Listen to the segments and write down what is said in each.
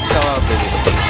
ஷீக் கவாப் இது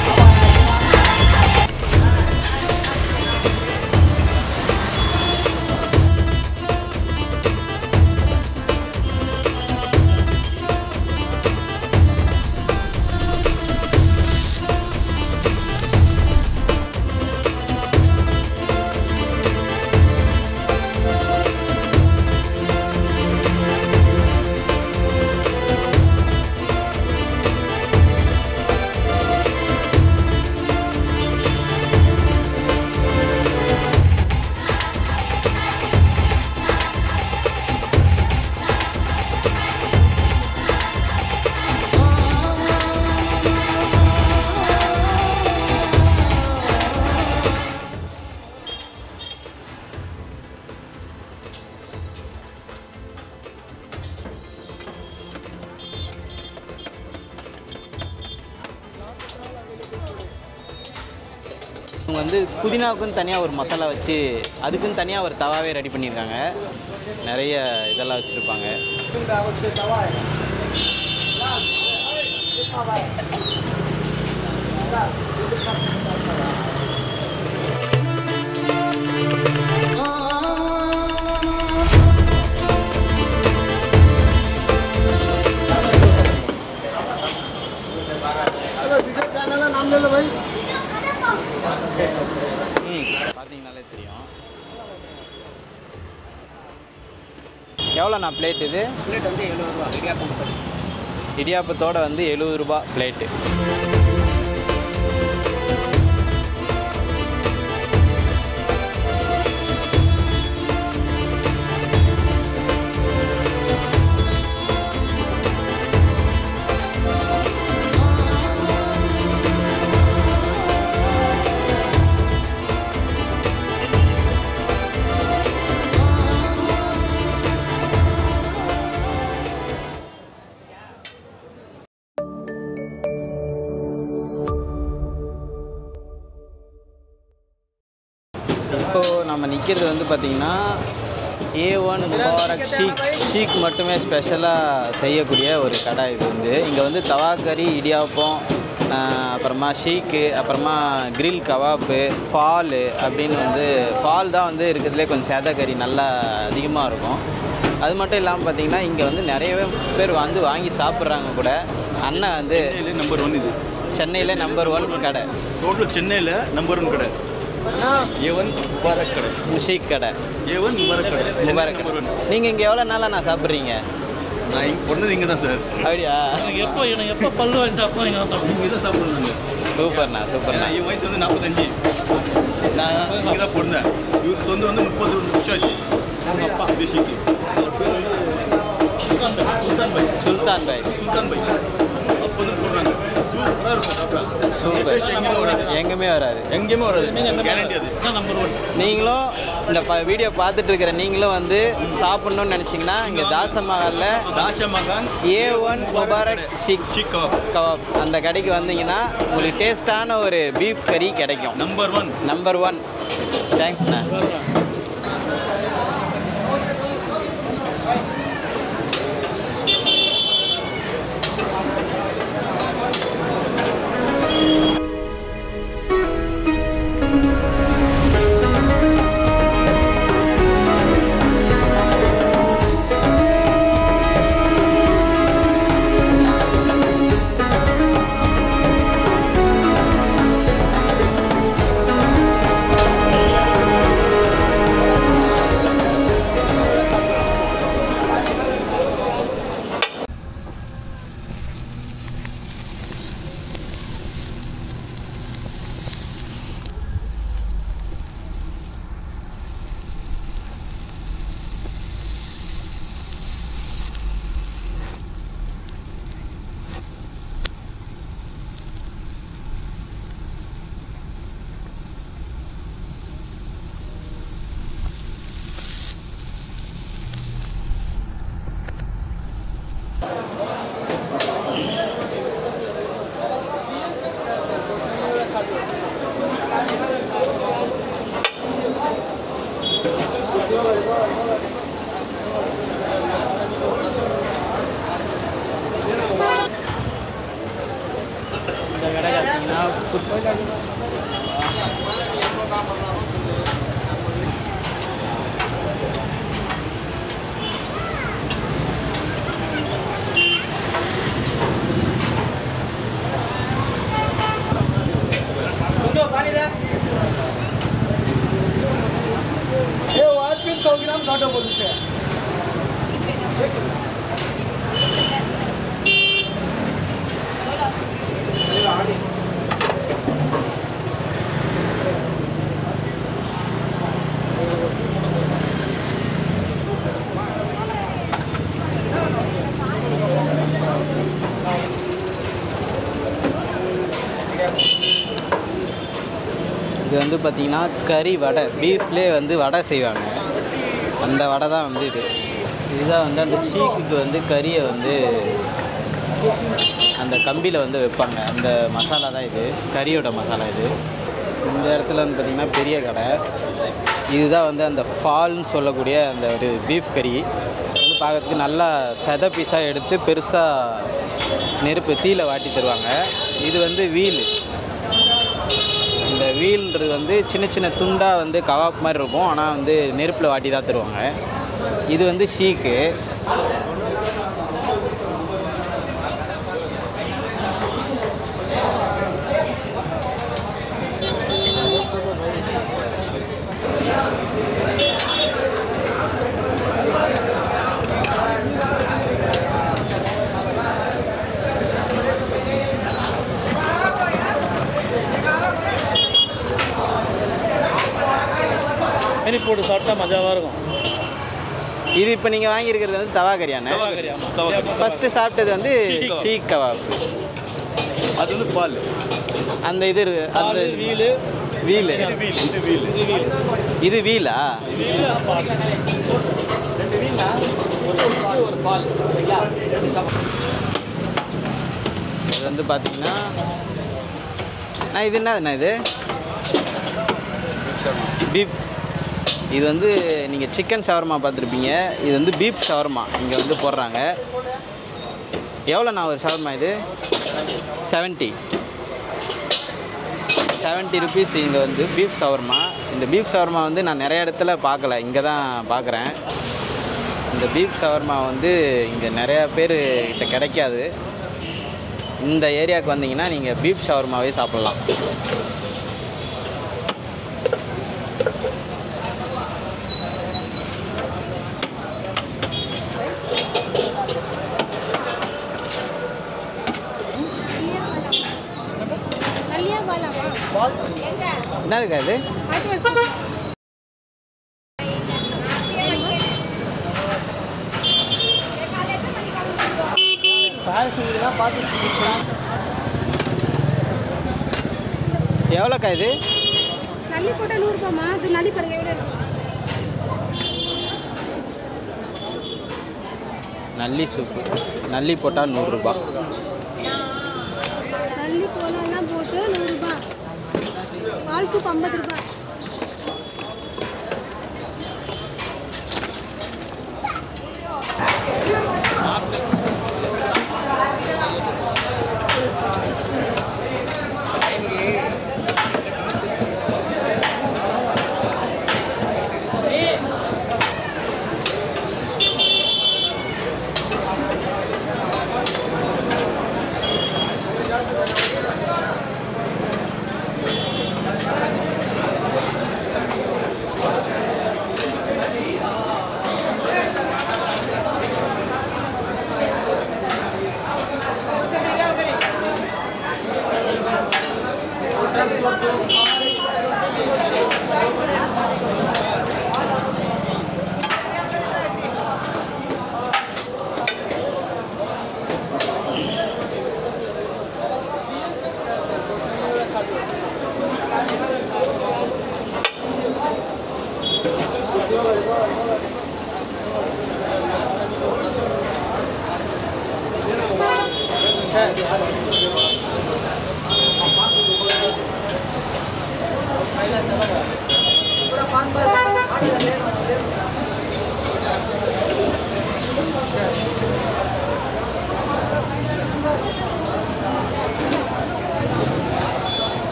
இவங்க வந்து புதினாவுக்குன்னு தனியாக ஒரு மசாலா வச்சு அதுக்குன்னு தனியாக ஒரு தவாவே ரெடி பண்ணியிருக்காங்க நிறைய இதெல்லாம் வச்சுருப்பாங்க ம் பார்த்தீங்கனாலே தெரியும் எவ்வளோண்ணா பிளேட் இது பிளேட் வந்து எழுபது ரூபா இடியாப்பம் மட்டும். இடியாப்பத்தோட வந்து எழுபது ரூபா பிளேட்டு இப்போது நம்ம நிற்கிறது வந்து பார்த்திங்கன்னா A one Mubarak shake shake மட்டுமே ஸ்பெஷலாக செய்யக்கூடிய ஒரு கடை இது வந்து இங்கே வந்து தவா கறி இடியாப்பம் ஆஹ், அப்புறமா ஷீக்கு அப்புறமா கிரில் கவாப்பு ஃபால் அப்படின்னு வந்து ஃபால் தான் வந்து இருக்கிறதுலே கொஞ்சம் சேத கறி நல்லா அதிகமாக இருக்கும் அது மட்டும் இல்லாமல் பார்த்தீங்கன்னா இங்கே வந்து நிறையவே பேர் வந்து வாங்கி சாப்பிட்றாங்க கூட அண்ணன் வந்து சென்னையில் நம்பர் ஒன் இது சென்னையில் நம்பர் ஒன் கடை டோட்டல் சென்னையில் நம்பர் ஒன் கடை ஏ ஒன் முபாரக் கடை ஷீக் கடை ஏ ஒன் முபாரக் கடை முபாரக் நம்பர் ஒன் நீங்கள் இங்கே எவ்வளோ நாளாக நான் சாப்பிட்றீங்க நான் இங்கே பிறந்தது இங்கே தான் சார் அப்படியா எனக்கு எப்போ எனக்கு எப்போ பல்லு வாங்கி சாப்பிட்டோம் இங்கே தான் சாப்பிடுவோம் இங்கே தான் சாப்பிடுறாங்க சூப்பர்ண்ணா சூப்பர்ண்ணா என் வயசு வந்து நாற்பத்தஞ்சு நான் இங்கே தான் பிறந்தேன் இவருக்கு வந்து வந்து முப்பது வருஷம் ஆச்சு அவங்க அப்பா தேசிக்கு அவர் பேர் வந்து சுல்தான் by Sultan bye Sultan by அப்போ வந்து போடுறாங்க சூப்பராக இருக்கும் சாப்பிடா சூப்பர் டேஸ்ட் எங்கேயுமே வராது எங்கேயுமே வராது எங்கேயுமே வராது கேரண்டி அது நம்பர் ஒன் நீங்களும் இந்த ப வீடியோ பார்த்துட்டு இருக்கிற நீங்களும் வந்து சாப்பிட்ணுன்னு நினச்சிங்கன்னா இங்கே தாசமஹாலில் தாஷா மகான் ஏ ஒன் முபாரக் ஷிக் சிக் கபாப் கவாப் அந்த கடைக்கு வந்தீங்கன்னா உங்களுக்கு டேஸ்டான ஒரு பீஃப் கறி கிடைக்கும் நம்பர் ஒன் நம்பர் ஒன் தேங்க்ஸ்ண்ணா இது வந்து பார்த்திங்கன்னா கறி வடை பீஃப்லேயே வந்து வடை செய்வாங்க அந்த வடை தான் வந்து இது இதுதான் வந்து அந்த ஷீக்குக்கு வந்து கறியை வந்து அந்த கம்பியில் வந்து வைப்பாங்க அந்த மசாலா தான் இது கறியோட மசாலா இது இந்த இடத்துல வந்து பார்த்திங்கன்னா பெரிய கடை இதுதான் வந்து அந்த ஃபால்னு சொல்லக்கூடிய அந்த ஒரு பீஃப் கறி வந்து பார்க்கறதுக்கு நல்லா செத பீஸாக எடுத்து பெருசாக நெருப்பு தீயில வாட்டி தருவாங்க இது வந்து வீல் இந்த வீல்ன்றது வந்து சின்ன சின்ன துண்டாக வந்து கவாப் மாதிரி இருக்கும் ஆனால் வந்து நெருப்பில் வாட்டி தான் தருவாங்க இது வந்து ஷீக்கு மாரி போட்டு சாப்பிட்டா மஜாவாக இருக்கும் இது இப்போ நீங்கள் வாங்கியிருக்கிறது வந்து தவா கறியாண்ணே தவா கறி, ஆமா. தவா கறி. ஃபஸ்ட்டு சாப்பிட்டது வந்து ஷீக். ஷீக் கவாப் அது வந்து பால் அந்த இது இருக்கு- அந்த பால் வீலு வீல் இது வீல் இது வீல் இது வீல் இது வீலா வீலு பால் இது வந்து பார்த்தீங்கன்னா நான் இது என்னதுண்ணா இது பீப் இது வந்து நீங்கள் சிக்கன் ஷவர்மா பார்த்துருப்பீங்க இது வந்து பீப் ஷவர்மா இங்கே வந்து போடுறாங்க எவ்வளோண்ணா ஒரு ஷவர்மா இது செவன்ட்டி செவன்ட்டி ருபீஸ் இங்கே வந்து பீப் ஷவர்மா இந்த பீப் ஷவர்மா வந்து நான் நிறைய இடத்துல பார்க்கல இங்கே தான் பார்க்குறேன் இந்த பீப் ஷவர்மா வந்து இங்கே நிறையா பேர் கிட்ட கிடைக்காது இந்த ஏரியாவுக்கு வந்தீங்கன்னா நீங்கள் பீப் ஷவர்மாவே சாப்பிட்லாம் நல்லியா பாலாமா எங்க என்னதுக்கா இது ஆட்டு எவ்வளோக்கா இது நல்லி போட்டால் நூறுபாம்மா அது நல்லி பாருங்க எவ்வளோ இருக்கு நல்லி சூப்பு நல்லி போட்டால் நூறுரூபா நல்லி போலாம் போட்டு நூறுரூபா பால் சூப் ஐம்பது ரூபாய்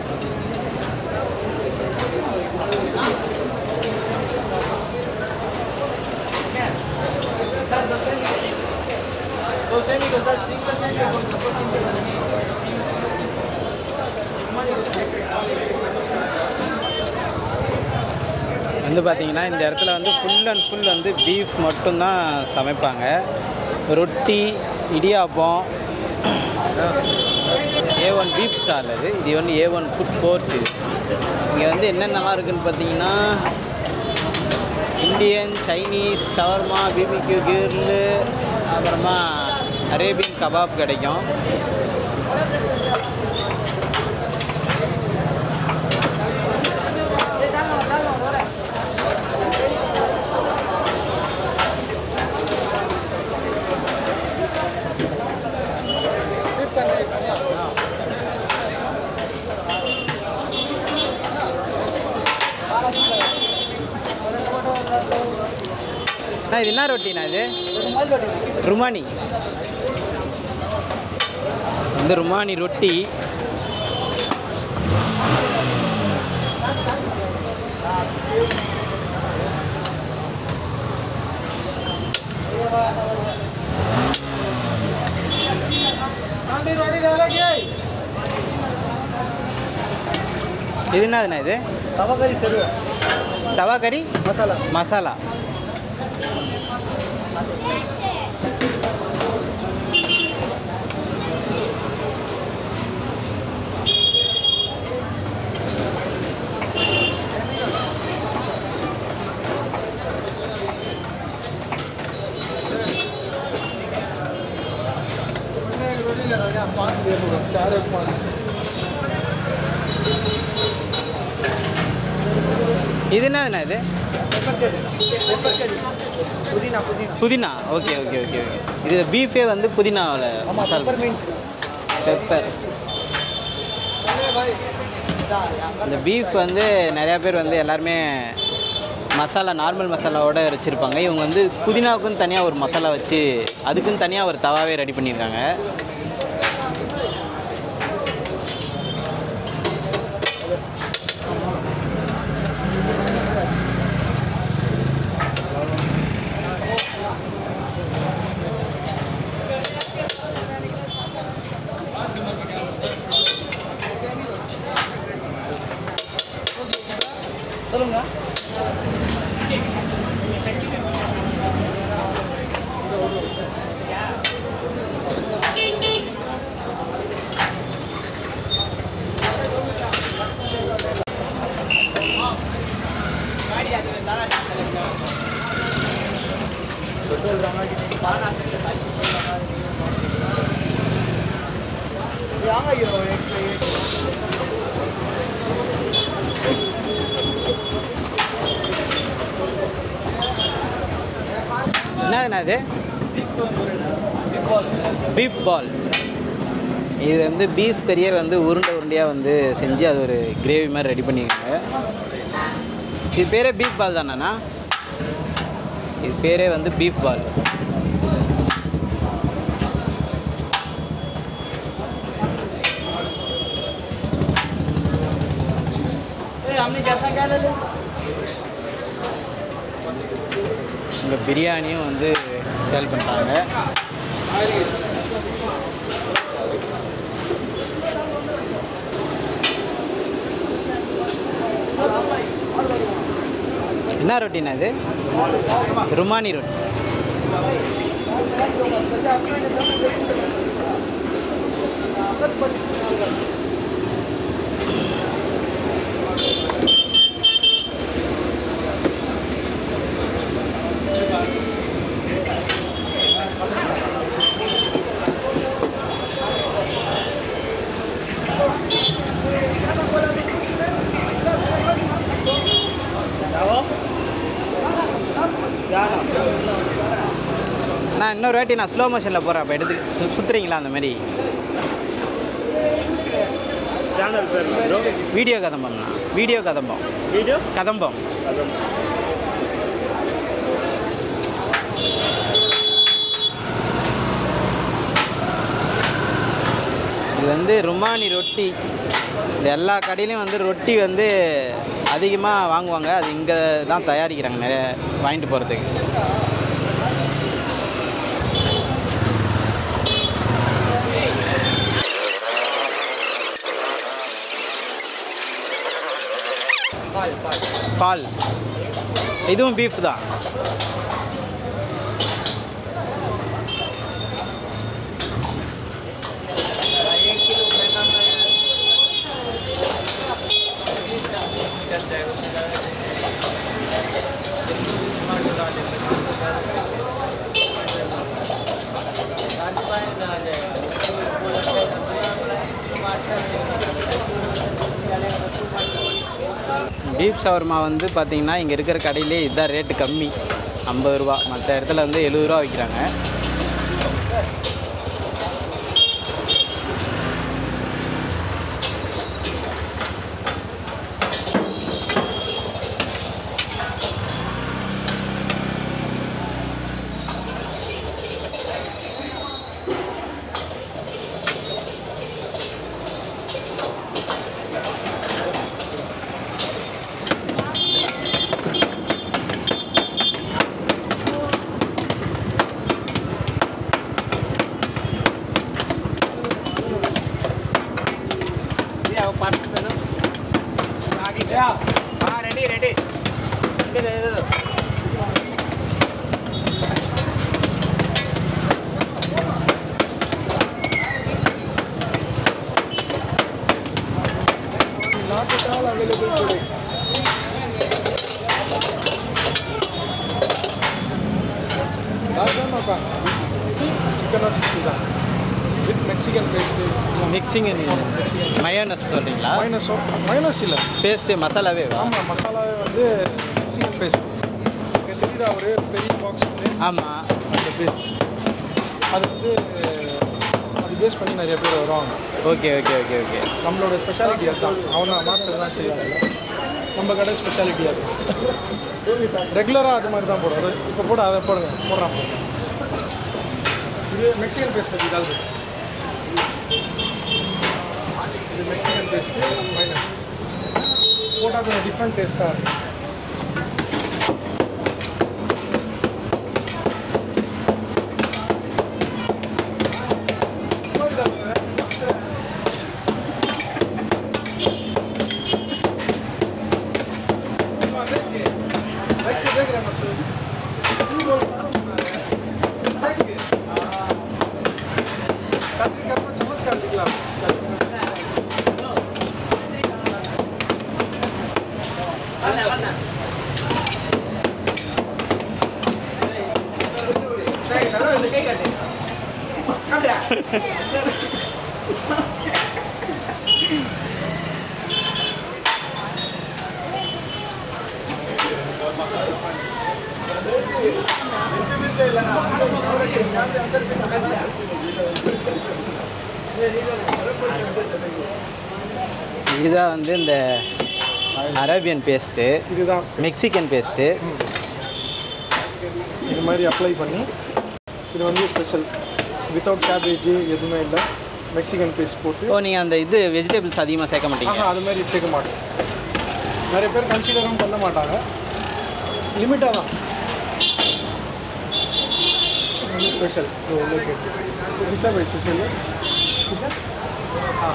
வந்து பார்த்தீங்கன்னா இந்த இடத்துல வந்து ஃபுல் அண்ட் ஃபுல் வந்து பீஃப் மட்டும்தான் சமைப்பாங்க ரொட்டி idiyappam A one beef stall அது இது வந்து ஏ ஒன் ஃபுட் கோர்ட் இது இங்கே வந்து என்னென்னலாம் இருக்குன்னு பார்த்தீங்கன்னா Indian Chinese shawarma BBQ grill அப்புறமா அரேபியன் கபாப் கிடைக்கும் அண்ணா இது என்ன ரொட்டிண்ணா இது ருமானி வந்து ருமானி ரொட்டி இது என்னதுண்ணா இது தவக்கறி சரி தவா கறி மசாலா மசாலா पाँच दे दो चार एक पाँच இது என்னதுண்ணா இது புதினா புதினா புதினா ஓகே ஓகே ஓகே ஓகே இது பீஃபே வந்து புதினாவில் மசாலா பெப்பர்மெண்ட் பெப்பர் இந்த பீஃப் வந்து நிறையா பேர் வந்து எல்லாருமே மசாலா நார்மல் மசாலாவோட வச்சுருப்பாங்க இவங்க வந்து புதினாவுக்கும் தனியாக ஒரு மசாலா வச்சு அதுக்குன்னு தனியாக ஒரு தவாவே ரெடி பண்ணியிருக்காங்க சொல்லுங்க यहाँ ये हो, एक प्लेट என்னதுண்ணா இது பீஃப் பால் இது வந்து பீஃப் கரியர் வந்து உருண்டை உருண்டையாக வந்து செஞ்சு அது ஒரு கிரேவி மாதிரி ரெடி பண்ணியிருக்காங்க இது பேரே பீஃப் பால் தானேண்ணா இது பேரே வந்து பீஃப் பால் இங்கே பிரியாணியும் வந்து சேல் பண்ணுறாங்க என்ன ரொட்டினா இது ருமானி ரொட்டி நான் இன்னொரு வாட்டி நான் ஸ்லோ மோஷனில் போகிறேன் அப்போ எடுத்து சு சுற்றுறீங்களா அந்த மாதிரி சேனல் பேர் ப்ரோ வீடியோ கதம்பம்ண்ணா வீடியோ கதம்பம் வீடியோ கதம்பம் இது வந்து ருமானி ரொட்டி இது எல்லா கடையிலையும் வந்து ரொட்டி வந்து அதிகமாக வாங்குவாங்க அது இங்கே தான் தயாரிக்கிறாங்க நிறைய வாங்கிட்டு போகிறதுக்கு பால் இதுவும் பீஃப் தான் பீஃப் ஷவர்மா வந்து பார்த்தீங்கன்னா இங்கே இருக்கிற கடையிலே இதுதான் ரேட்டு கம்மி ஐம்பது ரூபா மற்ற இடத்துல வந்து எழுபது ரூபா விற்கிறாங்க Not at all available today. தாஷாமாப்பா சிக்கனா சிக்ஸ்டி தான் with Mexican paste mixing Mexican mayonnaise சொல்கிறீங்களா மைனஸ் மைனஸ் இல்லை பேஸ்ட்டு மசாலாவே வா ஆமாம் மசாலாவே வந்து மெக்சிகன் பேஸ்ட் இங்கே தெரியுதா ஒரு பெரிய பாக்ஸ் வந்து ஆமாம் அந்த பேஸ்ட் அது வந்து அது பேஸ் பண்ணி நிறைய பேர் வருவாங்க ஓகே ஓகே ஓகே ஓகே நம்மளோட ஸ்பெஷாலிட்டி அதுதான் அவன் தான் மாஸ்டர் தான் செய்வாங்க நம்ம கடை ஸ்பெஷாலிட்டி அது ரெகுலராக அது மாதிரி தான் போடும் அது இப்போ போட அதை போடுங்க போடுறான் போடுங்க. இது மெக்சிகன் பேஸ்ட் பற்றி தான் இது மெக்சிகன் பேஸ்ட்டு மைனஸ் போட்டால் கொஞ்சம் டிஃப்ரெண்ட் டேஸ்ட்டாக இருக்கும் இதுதான் வந்து இந்த அரேபியன் பேஸ்ட்டு இதுதான் மெக்சிகன் பேஸ்ட்டு இது மாதிரி அப்ளை பண்ணி இது வந்து ஸ்பெஷல் வித்தவுட் கேபேஜ் எதுவுமே இல்லை மெக்சிகன் பேஸ்ட் போட்டு ஓ நீங்கள் அந்த இது வெஜிடபிள்ஸ் அதிகமாக சேர்க்க மாட்டீங்க ஆஹா அது மாதிரி சேர்க்க மாட்டோம் நிறைய பேர் கன்சிடரும் பண்ண மாட்டாங்க லிமிட்டாக தான் ஸ்பெஷல் சார் பை ஸ்பெஷல் சார் ஆ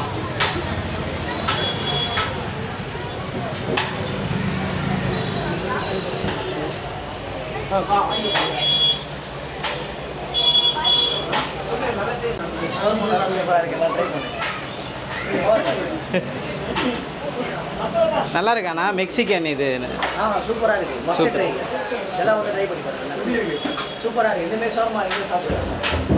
நல்லா இருக்காண்ணா மெக்சிகன் இது ஆ சூப்பராக இருக்குது மஸ்ட் Super. ட்ரை எல்லாம் வந்து ட்ரை பண்ணி பாருங்க சூப்பராக இருக்குது இதுமாரி ஷவர்மா எங்கே சாப்பிடுவேன்